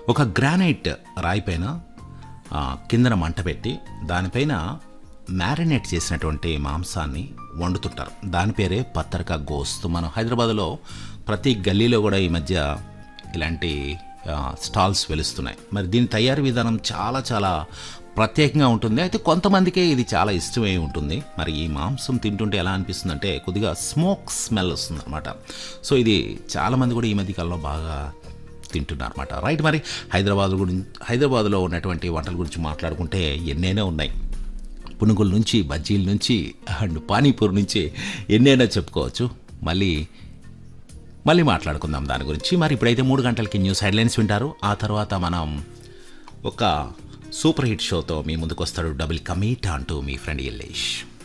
ఒక గ్రానైట్ రాయి పైన ఆ, కిందన మంట పెట్టి దానిపైన మ్యారినేట్ చేసినటువంటి మాంసాన్ని వండుతుంటారు దాని పేరే పత్తరక గోస్త్ మనం హైదరాబాద్లో ప్రతి గల్లీలో కూడా ఈ మధ్య ఇలాంటి ఆ, స్టాల్స్ వెలుస్తున్నాయి మరి దీని తయారీ విధానం చాలా చాలా ప్రత్యేకంగా ఉంటుంది అయితే కొంతమందికే ఇది చాలా ఇష్టమై ఉంటుంది మరి ఈ మాంసం తింటుంటే ఎలా అనిపిస్తుంది అంటే కొద్దిగా స్మోక్ స్మెల్ వస్తుంది అనమాట సో ఇది చాలామంది కూడా ఈ మధ్య కాలంలో బాగా తింటున్నారు అనమాట రైట్ మరి హైదరాబాద్ గురించి హైదరాబాద్లో ఉన్నటువంటి వంటల గురించి మాట్లాడుకుంటే ఎన్నైనా ఉన్నాయి పునుగుల నుంచి బజ్జీల నుంచి అండ్ పానీపూరి నుంచి ఎన్నైనా చెప్పుకోవచ్చు మళ్ళీ మళ్ళీ మాట్లాడుకుందాం దాని గురించి మరి ఇప్పుడైతే మూడు గంటలకి న్యూస్ హెడ్లైన్స్ వింటారు ఆ తర్వాత మనం ఒక సూపర్ హిట్ షోతో మీ ముందుకు వస్తాడు డబుల్ కమీట్ అంటూ మీ ఫ్రెండ్ ఎల్లేష్